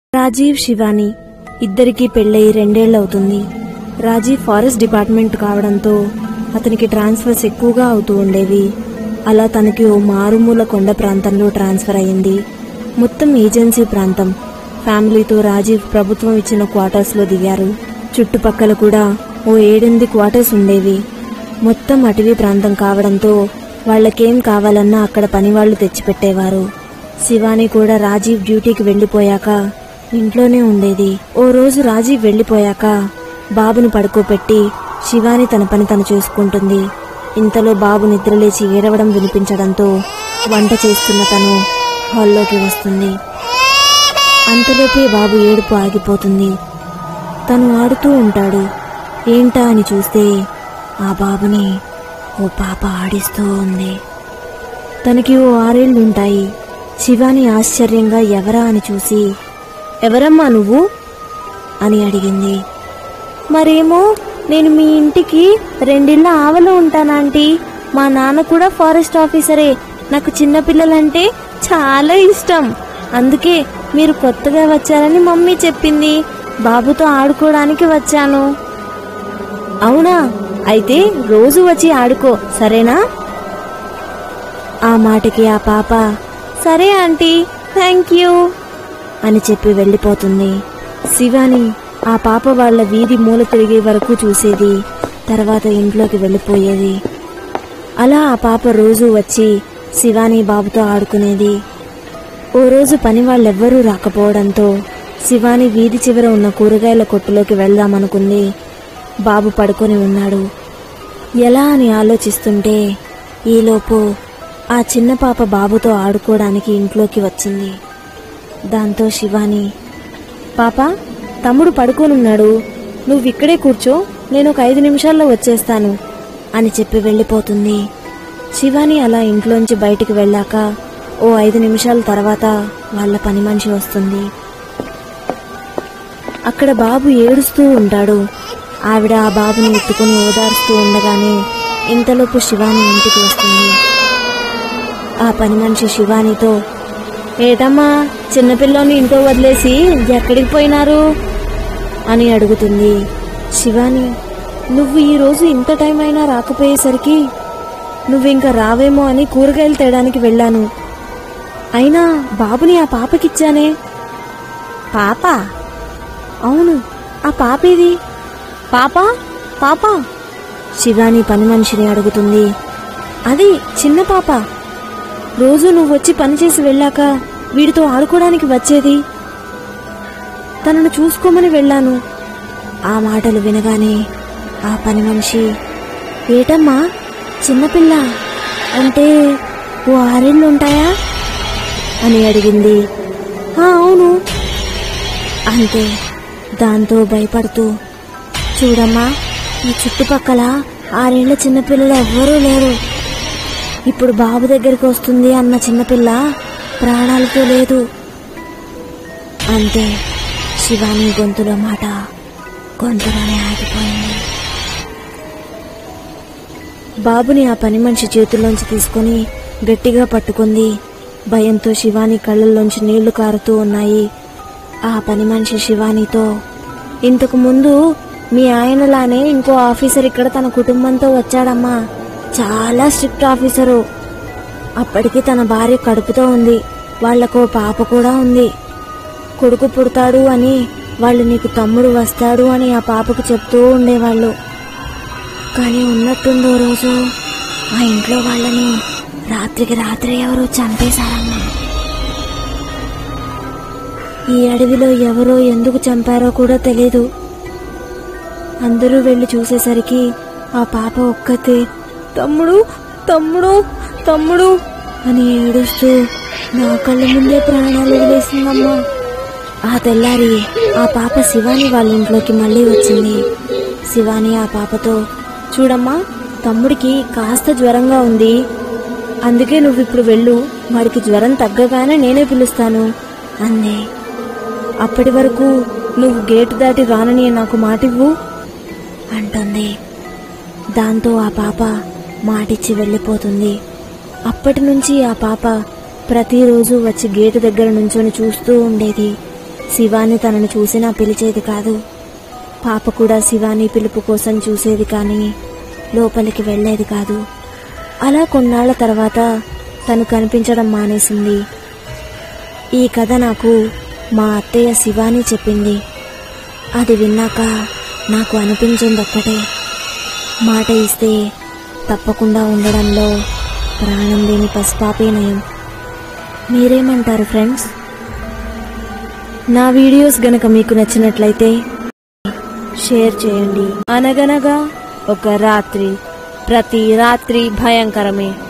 రాజీవ్ శివాని ఇద్దరికీ పెళ్ళయి రెండేళ్లవుతుంది Rajiv forest department కావడంతో అతనికి ట్రాన్స్ఫర్స్ ఎక్కువగా అవుతూ ఉండేవి అలా తనకి ఓ మారుమూల కొండ ప్రాంతంలో ట్రాన్స్ఫర్ అయింది మొత్తం ఏజెన్సీ ప్రాంతం ఫ్యామిలీతో రాజీవ్ ప్రభుత్వం ఇచ్చిన క్వార్టర్స్లో దిగారు చుట్టుపక్కల కూడా ఓ ఏడెనిమిది క్వార్టర్స్ ఉండేవి మొత్తం అటవీ ప్రాంతం కావడంతో వాళ్ళకేం కావాలన్నా అక్కడ పనివాళ్లు తెచ్చిపెట్టేవారు శివాని కూడా రాజీవ్ డ్యూటీకి వెళ్లిపోయాక ఇంట్లోనే ఉండేది ఓ రోజు రాజీవ్ వెళ్లిపోయాక బాబుని పడుకోపెట్టి శివాని తన పని తను చూసుకుంటుంది ఇంతలో బాబు నిద్రలేచి ఏడవడం వినిపించడంతో వంట చేస్తున్న తను హాల్లోకి వస్తుంది అంతలోపే బాబు ఏడుపు ఆగిపోతుంది తను ఆడుతూ ఉంటాడు ఏంటా అని చూస్తే ఆ బాబుని ఓ పాప ఆడిస్తూ ఉంది తనకి ఓ ఆరేళ్లుంటాయి శివాని ఆశ్చర్యంగా ఎవరా అని చూసి ఎవరమ్మా నువ్వు అని అడిగింది మరేమో నేను మీ ఇంటికి రెండిళ్ళ ఆవలో ఉంటానాంటీ మా నాన్న కూడా ఫారెస్ట్ ఆఫీసరే నాకు చిన్నపిల్లలంటే చాలా ఇష్టం అందుకే మీరు కొత్తగా వచ్చారని మమ్మీ చెప్పింది బాబుతో ఆడుకోవడానికి వచ్చాను అవునా అయితే రోజు వచ్చి ఆడుకో సరేనా ఆ మాటకి ఆ పాప సరే ఆంటీ థ్యాంక్ యూ అని చెప్పి వెళ్ళిపోతుంది శివాని ఆ పాప వాళ్ళ వీధి మూల తిరిగే వరకు చూసేది తర్వాత ఇంట్లోకి వెళ్ళిపోయేది అలా ఆ పాప రోజు వచ్చి శివాని బాబుతో ఆడుకునేది ఓ రోజు పని వాళ్ళెవ్వరూ రాకపోవడంతో శివాని వీధి చివర ఉన్న కూరగాయల కొట్టులోకి వెళ్దామనుకుంది బాబు పడుకొని ఉన్నాడు ఎలా అని ఆలోచిస్తుంటే ఈలోపు ఆ చిన్న పాప బాబుతో ఆడుకోవడానికి ఇంట్లోకి వచ్చింది దాంతో శివాని పాప తమ్ముడు పడుకోనున్నాడు నువ్వు ఇక్కడే కూర్చో నేను ఒక ఐదు నిమిషాల్లో వచ్చేస్తాను అని చెప్పి వెళ్ళిపోతుంది శివాని అలా ఇంట్లోంచి బయటికి వెళ్ళాక ఓ ఐదు నిమిషాల తర్వాత వాళ్ళ పని మనిషి వస్తుంది అక్కడ బాబు ఏడుస్తూ ఉంటాడు ఆవిడ ఆ బాబుని ఎత్తుకుని ఓదారుస్తూ ఉండగానే ఇంతలోపు శివాని ఇంటికి వస్తుంది ఆ పని మనిషి శివానితో ఏటమ్మా చిన్నపిల్లని ఇంట్లో వదిలేసి ఎక్కడికి పోయినారు అని అడుగుతుంది శివాని నువ్వు ఈ రోజు ఇంత టైం అయినా రాకపోయేసరికి నువ్వింక రావేమో అని కూరగాయలు తేడానికి వెళ్ళాను అయినా బాబుని ఆ పాపకిచ్చానే పాప అవును ఆ పాపేది పాప పాప శివాని పని మనిషిని అడుగుతుంది అది చిన్న పాప రోజు నువ్వు వచ్చి పనిచేసి వెళ్ళాక వీడితో ఆడుకోవడానికి వచ్చేది తనను చూసుకోమని వెళ్ళాను ఆ మాటలు వినగానే ఆ పని మనిషి ఏటమ్మా చిన్నపిల్ల అంటే ఓ ఆరేళ్ళు ఉంటాయా అని అడిగింది "ఆ, అవును అంతే దాంతో భయపడుతూ చూడమ్మా ఈ చుట్టుపక్కల ఆరేళ్ల చిన్నపిల్లలు ఎవ్వరూ లేరు ఇప్పుడు బాబు దగ్గరికి వస్తుంది అన్న చిన్నపిల్ల ప్రాణాలతో లేదు అంతే శివాని గొంతులో మాట గొంతులోనే ఆగిపోయింది బాబుని ఆ పని మనిషి చేతుల్లోంచి తీసుకొని గట్టిగా పట్టుకుంది భయంతో శివాని కళ్ళల్లోంచి నీళ్లు కారుతూ ఉన్నాయి ఆ పని మనిషి శివానితో ఇంతకు ముందు మీ ఆయనలానే ఇంకో ఆఫీసర్ ఇక్కడ తన కుటుంబంతో వచ్చాడమ్మా చాలా స్ట్రిక్ట్ ఆఫీసరు అప్పటికి తన భార్య కడుపుతో ఉంది వాళ్లకో పాప కూడా ఉంది కొడుకు పుడతాడు అని వాళ్ళు నీకు తమ్ముడు వస్తాడు అని ఆ పాపకు చెప్తూ ఉండేవాళ్ళు కానీ ఉన్నట్టుందో రోజు ఆ ఇంట్లో వాళ్ళని రాత్రికి రాత్రి ఎవరో చంపేశారమ్మా ఈ అడవిలో ఎవరో ఎందుకు చంపారో కూడా తెలీదు అందరూ వెళ్ళి చూసేసరికి ఆ పాప ఒక్కతే తమ్ముడు తమ్ముడు తమ్ముడు అని ఏడుస్తూ నా కళ్ళ ముందే ప్రాణాలు వదిలేసిందమ్మా ఆ తెల్లారి ఆ పాప శివాని వాళ్ళ ఇంట్లోకి మళ్ళీ వచ్చింది శివాని ఆ పాపతో చూడమ్మా తమ్ముడికి కాస్త జ్వరంగా ఉంది అందుకే నువ్వు ఇప్పుడు వెళ్ళు వాడికి జ్వరం తగ్గగానే నేనే పిలుస్తాను అంది అప్పటి వరకు నువ్వు గేటు దాటి రానని నాకు మాటివ్వు అంటుంది దాంతో ఆ పాప మాటిచ్చి వెళ్ళిపోతుంది అప్పటి నుంచి ఆ పాప ప్రతిరోజు వచ్చి గేటు దగ్గర నుంచొని చూస్తూ ఉండేది శివాని తనను చూసినా పిలిచేది కాదు పాప కూడా శివాని పిలుపు కోసం చూసేది కానీ లోపలికి వెళ్ళేది కాదు అలా కొన్నాళ్ల తర్వాత తను కనిపించడం మానేసింది ఈ కథ నాకు మా అత్తయ్య శివాని చెప్పింది అది విన్నాక నాకు అనిపించింది ఒక్కటే మాట ఇస్తే తప్పకుండా ఉండడంలో ప్రాణం లేని పసిపాపే నయం మీరేమంటారు ఫ్రెండ్స్ నా వీడియోస్ గనక మీకు నచ్చినట్లయితే షేర్ చేయండి అనగనగా ఒక రాత్రి ప్రతి రాత్రి భయంకరమే